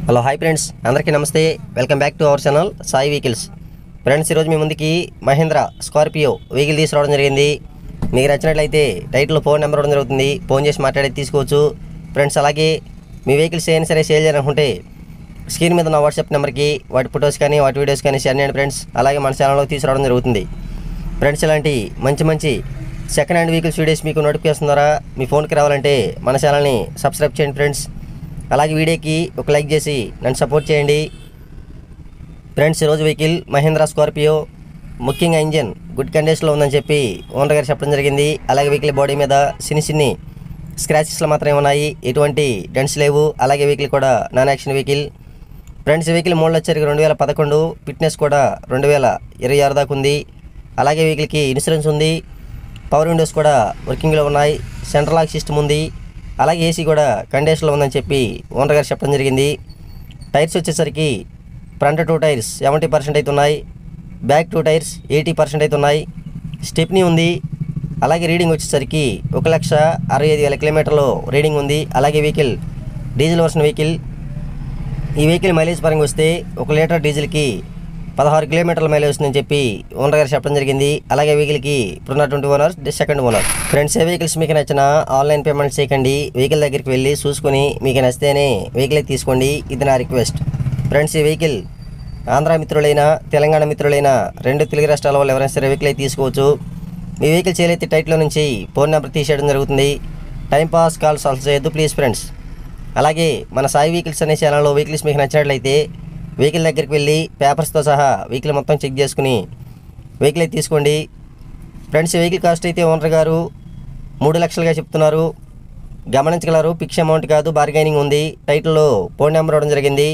hello hi friends అందరికీ నమస్తే welcome back to our channel Sai vehicles friends ఈరోజు మీ ముందుకి మహేంద్ర స్కార్పియో వెహికల్ తీసుకురావడం జరిగింది మీకు నచ్చినట్లయితే టైటిల్ ఫోన్ నెంబర్ ఇవ్వడం జరుగుతుంది ఫోన్ చేసి మాట్లాడి తీసుకోవచ్చు ఫ్రెండ్స్ అలాగే మీ వెహికల్స్ ఏమైనా సరే సేల్ చేయాలనుకుంటే స్క్రీన్ మీద ఉన్న వాట్సాప్ నెంబర్కి వాటి ఫొటోస్ కానీ వాటి వీడియోస్ కానీ షేర్ చేయండి ఫ్రెండ్స్ అలాగే మన ఛానల్లో తీసుకురావడం జరుగుతుంది ఫ్రెండ్స్ ఇలాంటి మంచి మంచి సెకండ్ హ్యాండ్ వెహికల్స్ వీడియోస్ మీకు నోటిఫికేషన్ ద్వారా మీ ఫోన్కి రావాలంటే మన ఛానల్ని సబ్స్క్రైబ్ చేయండి ఫ్రెండ్స్ అలాగే వీడియోకి ఒక లైక్ చేసి నన్ను సపోర్ట్ చేయండి ఫ్రెండ్స్ ఈరోజు వెహికల్ మహేంద్ర స్కార్పియో ముఖ్యంగా ఇంజన్ గుడ్ కండిషన్లో ఉందని చెప్పి ఓనర్ గారు చెప్పడం జరిగింది అలాగే వెహికల్ బాడీ మీద చిన్ని చిన్ని స్క్రాచెస్లు మాత్రమే ఉన్నాయి ఎటువంటి డెంట్స్ లేవు అలాగే వెహికల్ కూడా నాన్ యాక్షన్ వెహికల్ ఫ్రెండ్స్ ఈ వెహికల్ మోడల్ వచ్చరికి రెండు వేల పదకొండు ఫిట్నెస్ కూడా రెండు వేల ఇరవై ఆరు దాకా ఉంది అలాగే వెహికల్కి ఇన్సూరెన్స్ ఉంది పవర్ విండోస్ కూడా వర్కింగ్లో ఉన్నాయి సెంట్రల్ లాక్ సిస్టమ్ ఉంది అలాగే ఏసీ కూడా కండిషన్లో ఉందని చెప్పి ఓనర్ గారు చెప్పడం జరిగింది టైర్స్ వచ్చేసరికి front two tyres seventy percent అయితే ఉన్నాయి back two tyres eighty percent అయితే ఉన్నాయి స్టెప్నీ ఉంది అలాగే రీడింగ్ వచ్చేసరికి ఒక లక్ష అరవై ఐదు వేల కిలోమీటర్లు రీడింగ్ ఉంది అలాగే వెహికల్ డీజిల్ వర్షన్ వెహికల్ ఈ వెహికల్ మైలేజ్ పరంగా వస్తే ఒక లీటర్ డీజిల్కి పదహారు కిలోమీటర్ల మైలేజ్ వస్తుందని చెప్పి ఓనర్ గారు చెప్పడం జరిగింది అలాగే వెహికల్కి ఇప్పుడున్నటువంటి ఓనర్ సెకండ్ ఓనర్ ఫ్రెండ్స్ ఏ వెహికల్స్ మీకు నచ్చిన ఆన్లైన్ పేమెంట్ చేయకండి వెహికల్ దగ్గరికి వెళ్ళి చూసుకొని మీకు నచ్చితేనే వెహికల్ తీసుకోండి ఇది నా రిక్వెస్ట్ ఫ్రెండ్స్ ఈ వెహికల్ ఆంధ్ర మిత్రులైన తెలంగాణ మిత్రులైన రెండు తెలుగు రాష్ట్రాల వాళ్ళు ఎవరైనా సరే వెహికల్ అయితే తీసుకోవచ్చు మీ వెహికల్ చేయలైతే టైట్లో నుంచి ఫోన్ నెంబర్ తీసేయడం జరుగుతుంది టైం పాస్ కాల్స్ ఆల్సో చేయొద్దు ప్లీజ్ ఫ్రెండ్స్ అలాగే మన సాయి వెహికల్స్ అనే ఛానల్లో వెహికల్స్ మీకు నచ్చినట్లయితే వెహికల్ దగ్గరికి వెళ్ళి పేపర్స్తో సహా వెహికల్ మొత్తం చెక్ చేసుకుని వెహికల్ అయితే తీసుకోండి ఫ్రెండ్స్ ఈ వెహికల్ కాస్ట్ అయితే ఓనర్ గారు మూడు లక్షలుగా చెప్తున్నారు గమనించగలరు ఫిక్స్ అమౌంట్ కాదు బార్గైనింగ్ ఉంది టైటిల్లో ఫోన్ నెంబర్ ఇవ్వడం జరిగింది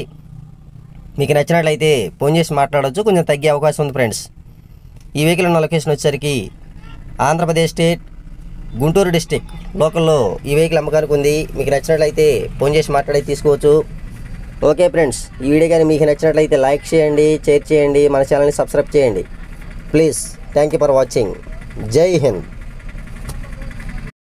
మీకు నచ్చినట్లయితే ఫోన్ చేసి మాట్లాడవచ్చు కొంచెం తగ్గే అవకాశం ఉంది ఫ్రెండ్స్ ఈ వెహికల్ ఉన్న లొకేషన్ వచ్చేసరికి ఆంధ్రప్రదేశ్ స్టేట్ గుంటూరు డిస్టిక్ లోకల్లో ఈ వెహికల్ అమ్మకానికి ఉంది మీకు నచ్చినట్లయితే ఫోన్ చేసి మాట్లాడి తీసుకోవచ్చు ఓకే ఫ్రెండ్స్ ఈ వీడియో కానీ మీకు నచ్చినట్లయితే లైక్ చేయండి షేర్ చేయండి మన ఛానల్ని సబ్స్క్రైబ్ చేయండి please thank you for watching Jai Hind